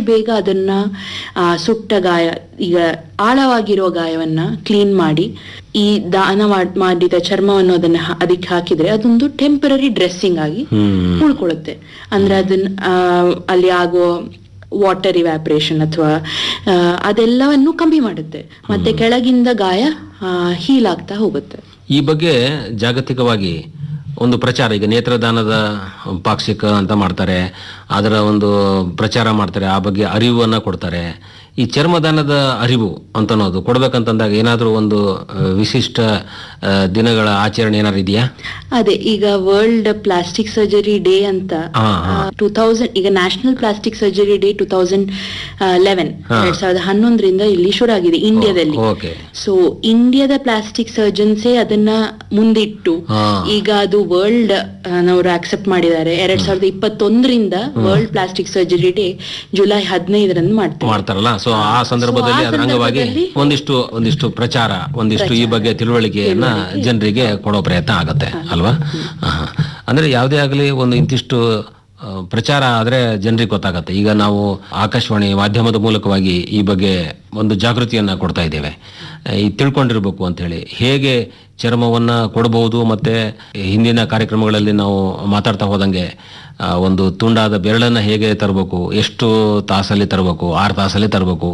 ಬೇಗ ಅದನ್ನ ಆ, ಸುಟ್ಟ ಗಾಯ ಈಗ ಆಳವಾಗಿರೋ ಗಾಯವನ್ನ ಕ್ಲೀನ್ ಮಾಡಿ ಈ ದಾನ ಮಾಡ್- ಮಾಡಿದ ಚರ್ಮವನ್ನು ಅದನ್ನ ಹ- ಅದಕ್ಕೆ ಹಾಕಿದ್ರೆ ಅದೊಂದು ಟೆಂಪರರಿ ಡ್ರೆಸ್ಸಿಂಗ್ ಆಗಿ ಹ್ಮ್ ಉಳ್ಕೊಳ್ಳುತ್ತೆ ಅಂದ್ರೆ ಅದನ್ನ ಆ, ಅಲ್ಲಿ ಆಗೋ ವಾಟರ್ ಇವ್ಯಾಪ್ರೇಷನ್ ಅಥವಾ ಅದೆಲ್ಲವನ್ನು ಕಮ್ಮಿ ಮಾಡುತ್ತೆ ಮತ್ತೆ ಕೆಳಗಿಂದ ಗಾಯ ಹೀಲ್ ಆಗ್ತಾ ಹೋಗುತ್ತೆ ಈ ಬಗ್ಗೆ ಜಾಗತಿಕವಾಗಿ ಒಂದು ಪ್ರಚಾರ ಈಗ ನೇತ್ರದಾನದ ಪಾಕ್ಷಿಕ ಅಂತ ಮಾಡ್ತಾರೆ ಅದರ ಒಂದು ಪ್ರಚಾರ ಮಾಡ್ತಾರೆ ಆ ಬಗ್ಗೆ ಅರಿವನ್ನ ಕೊಡ್ತಾರೆ ಈ ಚರ್ಮದಾನದ ಅರಿವು ಅಂತ ಅನ್ನೋದು ಕೊಡ್ಬೇಕಂತಂದಾಗ ಏನಾದರೂ ಒಂದು ಆ, ವಿಶಿಷ್ಟ ಆ, ದಿನಗಳ ಆಚರಣೆ ಏನಾದ್ರು ಇದೆಯಾ ಅದೇ ಈಗ ವರ್ಲ್ಡ್ ಪ್ಲಾಸ್ಟಿಕ್ ಸರ್ಜರಿ ಡೇ ಅಂತ ಹಾ, ಹಾ. ಟೂ ತೌಸಂಡ್ ಈಗ national plastic surgery day two thousand eleven ಎರಡ್ ಸಾವಿರದ ಹನ್ನೊಂದರಿಂದ ಇಲ್ಲಿ ಶುರು ಆಗಿದೆ ಇಂಡಿಯಾದಲ್ಲಿ ಓಕೆ ಸೊ ಇಂಡಿಯಾದ ಪ್ಲಾಸ್ಟಿಕ್ ಸರ್ಜನ್ಸೇ ಅದನ್ನ ಮುಂದಿಟ್ಟು ಹಾ. ಈಗ ಅದು ವರ್ಲ್ಡ್ ನವರು ಆಕ್ಸೆಪ್ಟ್ ಮಾಡಿದ್ದಾರೆ ಎರಡ್ ಸಾವಿರದ ಇಪ್ಪತ್ತೊಂದರಿಂದ world plastic surgery day July ಹದಿನೈದರಂದು ಮಾಡ್ತಾರೆ ಮಾಡ್ತಾರಲ್ಲ ಸೊ ಆ ಸಂದರ್ಭದಲ್ಲಿ So, ಆ ಅದರ ಅಂಗವಾಗಿ ಸಂದರ್ಭದಲ್ಲಿ ಒಂದಿಷ್ಟು ಒಂದಿಷ್ಟು ಪ್ರಚಾರ ಒಂದಿಷ್ಟು ಈ ಬಗ್ಗೆ ತಿಳುವಳಿಕೆಯನ್ನ ಜನರಿಗೆ ಕೊಡೋ ಪ್ರಯತ್ನ ಆಗತ್ತೆ ಅಲ್ವಾ ಆಹಾ. ಅಂದ್ರೆ ಯಾವುದೇ ಆಗಲಿ ಒಂದು ಇಂತಿಷ್ಟು ಆ, ಪ್ರಚಾರ ಆದ್ರೆ ಜನರಿಗೆ ಗೊತ್ತಾಗತ್ತೆ ಈಗ ನಾವು ಆಕಾಶವಾಣಿ ಮಾಧ್ಯಮದ ಮೂಲಕವಾಗಿ ಈ ಬಗ್ಗೆ ಒಂದು ಜಾಗೃತಿಯನ್ನ ಕೊಡ್ತಾ ಇದ್ದೇವೆ ಆ, ಈ ತಿಳ್ಕೊಂಡಿರ್ಬೇಕು ಅಂತ ಹೇಳಿ ಹೇಗೆ ಚರ್ಮವನ್ನ ಕೊಡಬಹುದು ಮತ್ತೆ ಹಿಂದಿನ ಕಾರ್ಯಕ್ರಮಗಳಲ್ಲಿ ನಾವು ಮಾತಾಡ್ತಾ ಹೋದಂಗೆ ಆ, ಒಂದು ತುಂಡಾದ ಬೆರಳನ್ನ ಹೇಗೆ ತರಬೇಕು ಎಷ್ಟು ತಾಸಲ್ಲಿ ತರಬೇಕು ಆರು ತಾಸಲ್ಲಿ ತರಬೇಕು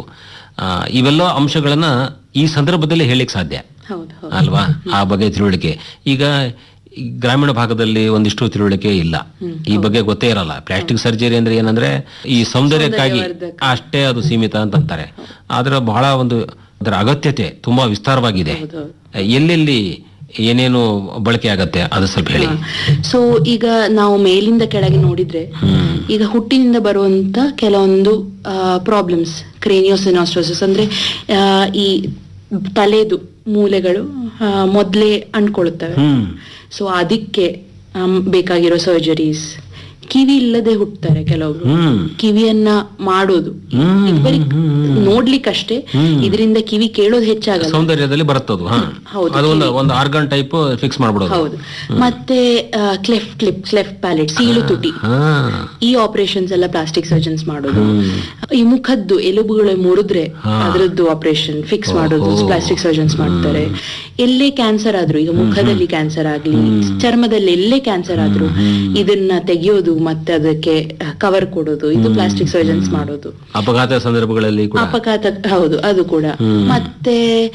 ಇವೆಲ್ಲ ಅಂಶಗಳನ್ನ ಈ ಸಂದರ್ಭದಲ್ಲಿ ಹೇಳಿಕ್ ಸಾಧ್ಯ ಹೌದು ಹೌದು ಅಲ್ವಾ ಆ ಬಗ್ಗೆ ತಿಳುವಳಿಕೆ ಈಗ ಈ ಗ್ರಾಮೀಣ ಭಾಗದಲ್ಲಿ ಒಂದಿಷ್ಟು ತಿಳುವಳಿಕೆ ಇಲ್ಲ ಈ ಬಗ್ಗೆ ಗೊತ್ತೇ ಇರಲ್ಲ ಪ್ಲಾಸ್ಟಿಕ್ ಸರ್ಜರಿ ಅಂದ್ರೆ ಏನಂದ್ರೆ ಈ ಸೌಂದರ್ಯಕ್ಕಾಗಿ ಅಷ್ಟೇ ಅದು ಸೀಮಿತ ಅಂತ ಅಂತಾರೆ ಆದ್ರೆ ಬಹಳ ಒಂದು ಅದರ ಅಗತ್ಯತೆ ತುಂಬಾ ವಿಸ್ತಾರವಾಗಿದೆ ಹೌದು. ಎಲ್ಲೆಲ್ಲಿ ಏನೇನು ಬಳಕೆ ಆಗತ್ತೆ ಅದು ಸ್ವಲ್ಪ ಹೇಳಿ ಸೊ ಈಗ ನಾವು ಮೇಲಿಂದ ಕೆಳಗೆ ನೋಡಿದ್ರೆ ಈಗ ಹುಟ್ಟಿನಿಂದ ಬರುವಂತ ಕೆಲವೊಂದು ಪ್ರಾಬ್ಲಮ್ಸ್ ಕ್ರೇನಿಯೋಸಿನಾಸ್ಟ್ರೋಸಿಸ್ ಅಂದ್ರೆ ಆ, ಈ ತಲೆದು ಮೂಲೆಗಳು ಮೊದಲೇ ಅಂಟ್ಕೊಳ್ಳುತ್ತವೆ ಹ್ಮ್ ಸೊ ಅದಕ್ಕೆ ಆಮ್, ಬೇಕಾಗಿರೋ ಸರ್ಜರೀಸ್ ಕಿವಿ ಇಲ್ಲದೆ ಹುಟ್ಟುತ್ತಾರೆ ಕೆಲವರು ಹ್ಮ್ ಕಿವಿಯನ್ನ ಮಾಡೋದು ಹ್ಮ್, ಇದು ಬರೀ ನೋಡ್ಲಿಕ್ಕಷ್ಟೇ ಇದರಿಂದ ಕಿವಿ ಕೇಳೋದು ಹೆಚ್ಚಾಗಲ್ಲ ಸೌಂದರ್ಯದಲ್ಲಿ ಬರುತ್ತದು ಹಾ ಹೌದು, ಅದು ಒಂದು ಒಂದು ಆರ್ಗನ್ ಟೈಪ್ ಫಿಕ್ಸ್ ಮಾಡ್ಬಿಡೋದು ಹೌದು ಮತ್ತೆ ಕ್ಲೆಫ್ಟ್ ಕ್ಲಿಪ್ ಕ್ಲೆಫ್ಟ್ ಪ್ಯಾಲೆಟ್ ಸೀಳು ತುಟಿ ಹಾ ಈ ಆಪರೇಷನ್ಸ್ ಎಲ್ಲ ಪ್ಲಾಸ್ಟಿಕ್ ಸರ್ಜನ್ಸ್ ಮಾಡೋದು ಈ ಮುಖದ್ದು ಎಲುಬುಗಳು ಮುರಿದ್ರೆ ಅದರದ್ದು ಆಪರೇಷನ್ ಫಿಕ್ಸ್ ಮಾಡೋದು ಪ್ಲಾಸ್ಟಿಕ್ ಸರ್ಜನ್ಸ್ ಮಾಡ್ತಾರೆ ಎಲ್ಲೇ ಕ್ಯಾನ್ಸರ್ ಆದ್ರೂ ಈಗ ಮುಖದಲ್ಲಿ ಕ್ಯಾನ್ಸರ್ ಆಗ್ಲಿ ಚರ್ಮದಲ್ಲಿ ಎಲ್ಲೇ ಕ್ಯಾನ್ಸರ್ ಆದ್ರೂ ಇದನ್ನ ತೆಗೆಯೋದು ಮತ್ತೆ ಅದಕ್ಕೆ ಕವರ್ ಕೊಡೋದು ಇದು ಪ್ಲಾಸ್ಟಿಕ್ ಸರ್ಜನ್ಸ್ ಮಾಡೋದು ಅಪಘಾತ ಸಂದರ್ಭಗಳಲ್ಲಿ ಕೂಡ ಅಪಘಾತ ಹೌದು ಅದು ಕೂಡ ಮತ್ತೆ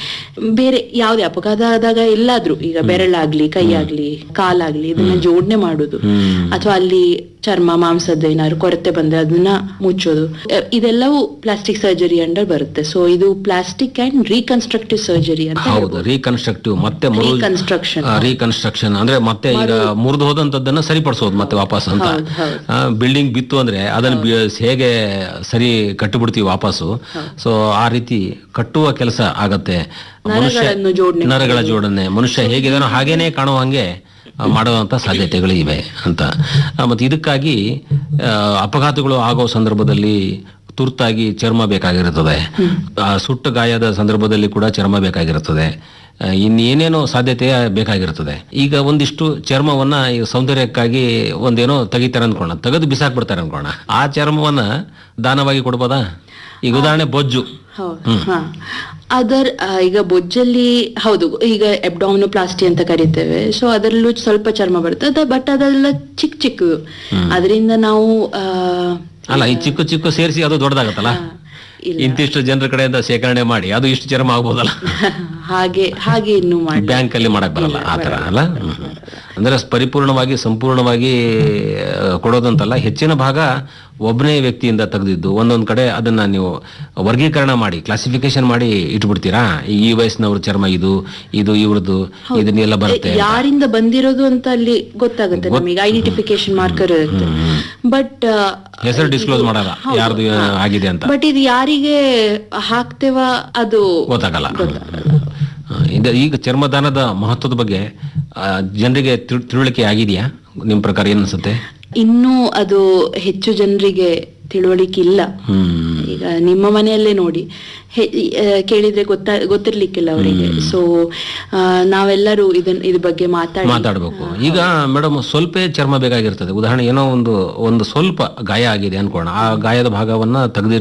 ಬೇರೆ ಯಾವುದೇ ಅಪಘಾತ ಆದಾಗ ಎಲ್ಲಾದ್ರೂ ಈಗ ಬೆರಳಾಗ್ಲಿ ಕೈಯಾಗ್ಲಿ ಕಾಲಾಗ್ಲಿ ಇದನ್ನ ಜೋಡಣೆ ಮಾಡೋದು ಅಥವಾ ಅಲ್ಲಿ ಚರ್ಮ ಮಾಂಸದ ಏನಾದ್ರು ಕೊರತೆ ಬಂದ್ರೆ ಅದನ್ನ ಮುಚ್ಚೋದು ಅಹ್, ಇದೆಲ್ಲವೂ ಪ್ಲಾಸ್ಟಿಕ್ ಸರ್ಜರಿ ಅಂಡರ್ ಬರುತ್ತೆ ಸೊ ಇದು ಪ್ಲಾಸ್ಟಿಕ್ ಅಂಡ್ ರೀಕನ್ಸ್ಟ್ರಕ್ಟಿವ್ ಸರ್ಜರಿ ಅಂತ ಹೌದು ರೀಕನ್ಸ್ಟ್ರಕ್ಟಿವ್ ಮತ್ತೆ ಮರು ರೀಕನ್ಸ್ಟ್ರಕ್ಷನ್ ರೀಕನ್ಸ್ಟ್ರಕ್ಷನ್ ಅಂದ್ರೆ ಮತ್ತೆ ಈಗ ಮುರಿದು ಹೋದಂತದ್ದನ್ನ ಸರಿಪಡಿಸೋದು ಮತ್ತೆ ವಾಪಸ್ ಅಂತ ಹೌದು, ಹೌದು. ಬಿಲ್ಡಿಂಗ್ ಬಿತ್ತು ಅಂದ್ರೆ ಅದನ್ನ ಬಿ- ಹೇಗೆ ಸರಿ ಕಟ್ಟಿಬಿಡ್ತೀವಿ ವಾಪಸ್ಸು ಸೊ ಆ ರೀತಿ ಕಟ್ಟುವ ಕೆಲಸ ಆಗತ್ತೆ ಮನುಷ್ಯ ನರಗಳನ್ನು ಜೋಡಣೆ ನರಗಳ ಜೋಡಣೆ ಮನುಷ್ಯ ಹೇಗಿದಾನೋ ಹಾಗೇನೆ ಕಾಣುವ ಹಂಗೆ ಆ, ಮಾಡುವಂತ ಸಾಧ್ಯತೆಗಳು ಇವೆ ಅಂತ ಆ, ಮತ್ತೆ ಇದಕ್ಕಾಗಿ ಆ, ಅಪಘಾತಗಳು ಆಗೋ ಸಂದರ್ಭದಲ್ಲಿ ತುರ್ತಾಗಿ ಚರ್ಮ ಬೇಕಾಗಿರುತ್ತದೆ ಆ, ಸುಟ್ಟ ಗಾಯದ ಸಂದರ್ಭದಲ್ಲಿ ಕೂಡ ಚರ್ಮ ಬೇಕಾಗಿರುತ್ತದೆ ಆ, ಇನ್ನೇನೇನೋ ಸಾಧ್ಯತೆ ಬೇಕಾಗಿರ್ತದೆ ಈಗ ಒಂದಿಷ್ಟು ಚರ್ಮವನ್ನ ಈ ಸೌಂದರ್ಯಕ್ಕಾಗಿ ಒಂದೇನೋ ತೆಗಿತಾರೆ ಅನ್ಕೋಣ ತೆಗೆದು ಬಿಸಾಕ್ಬಿಡ್ತಾರೆ ಅನ್ಕೋಣ ಆ ಚರ್ಮವನ್ನ ದಾನವಾಗಿ ಕೊಡ್ಬೋದಾ ಈಗ ಉದಾಹರಣೆ ಬೊಜ್ಜು ಹೌದು ಹಾ ಅದರ್ ಆ, ಈಗ ಬೊಜ್ಜಲ್ಲಿ ಹೌದು ಈಗ ಎಬ್ಡಾಮಿನೋಪ್ಲಾಸ್ಟಿ ಅಂತ ಕರಿತೇವೆ ಸೊ ಅದರಲ್ಲೂ ಸ್ವಲ್ಪ ಚರ್ಮ ಬರುತ್ತೆ ಅದ ಬಟ್ ಅದೆಲ್ಲ ಚಿಕ್ಕ ಚಿಕ್ಕದು ಅದರಿಂದ ನಾವು ಆ, ಅಲ್ಲ ಈ ಚಿಕ್ಕ ಚಿಕ್ಕ ಸೇರಿಸಿ ಅದು ದೊಡ್ಡದಾಗತ್ತಲ್ಲ ಇಲ್ಲ ಇಂತಿಷ್ಟು ಜನರ ಕಡೆಯಿಂದ ಶೇಖರಣೆ ಮಾಡಿ ಅದು ಇಷ್ಟು ಚರ್ಮ ಆಗ್ಬೋದಲ್ಲ ಹಾಗೆ ಹಾಗೆ ಇನ್ನು ಮಾಡಿ ಬ್ಯಾಂಕ್ ಅಲ್ಲಿ ಮಾಡಕ್ ಬರಲ್ಲ ಆ ತರ ಅಲ್ಲ ಹ್ಮ್. ಅಂದ್ರೆ ಪರಿಪೂರ್ಣವಾಗಿ ಸಂಪೂರ್ಣವಾಗಿ ಆ, ಕೊಡೋದಂತಲ್ಲ ಹೆಚ್ಚಿನ ಭಾಗ ಒಬ್ಬನೇ ವ್ಯಕ್ತಿಯಿಂದ ತೆಗೆದಿದ್ದು ಒಂದೊಂದ್ ಕಡೆ ಅದನ್ನ ನೀವು ವರ್ಗೀಕರಣ ಮಾಡಿ ಕ್ಲಾಸಿಫಿಕೇಶನ್ ಮಾಡಿ ಇಟ್ಬಿಡ್ತೀರಾ ಈ ಈ ವಯಸ್ಸಿನವ್ರ ಚರ್ಮ ಇದು ಇದು ಇವ್ರದ್ದು ಇದನ್ನೆಲ್ಲ ಬರುತ್ತೆ ಯಾರಿಂದ ಬಂದಿರೋದು ಅಂತ ಅಲ್ಲಿ ಗೊತ್ತಾಗುತ್ತೆ ನಮಗೆ ಐಡೆಂಟಿಫಿಕೇಶನ್ ಮಾರ್ಕರ್ ಇರುತ್ತೆ ಬಟ್ ಹೆಸರು ಡಿಸ್ಕ್ಲೋಸ್ ಮಾಡಲ್ಲ ಯಾರ್ದು ಆಗಿದೆ ಅಂತ ಬಟ್ ಇದು ಯಾರಿಗೆ ಹಾಕ್ತೇವ ಅದು ಗೊತ್ತಾಗಲ್ಲ ಆ, ಇದು ಈಗ ಚರ್ಮದಾನದ ಮಹತ್ವದ ಬಗ್ಗೆ ಆ, ಜನರಿಗೆ ತಿಳ್- ತಿಳುವಳಿಕೆ ಆಗಿದೆಯಾ ನಿಮ್ ಪ್ರಕಾರ ಏನ್ ಅನ್ಸುತ್ತೆ ಇನ್ನೂ ಅದು ಹೆಚ್ಚು ಜನರಿಗೆ ತಿಳುವಳಿಕೆ ಇಲ್ಲ ಹ್ಮ್ ಈಗ ನಿಮ್ಮ ಮನೆಯಲ್ಲೇ ನೋಡಿ ಹೆ- ಆ, ಕೇಳಿದ್ರೆ ಗೊತ್ತಾ ಗೊತ್ತಿರ್ಲಿಕ್ಕಿಲ್ಲ ಅವರಿಗೆ ಸೊ ನಾವೆಲ್ಲರೂ ಇದನ್ ಇದ್ರ ಬಗ್ಗೆ ಮಾತಾಡಿ ಮಾತಾಡ್ಬೇಕು ಈಗ ಮೇಡಮ್ ಸ್ವಲ್ಪ ಚರ್ಮ ಬೇಕಾಗಿರ್ತದೆ ಉದಾಹರಣೆ ಏನೋ ಒಂದು ಒಂದು ಸ್ವಲ್ಪ ಗಾಯ ಆಗಿದೆ ಅನ್ಕೋಣ ಆ ಗಾಯದ ಭಾಗವನ್ನ ತೆಗೆದಿರ್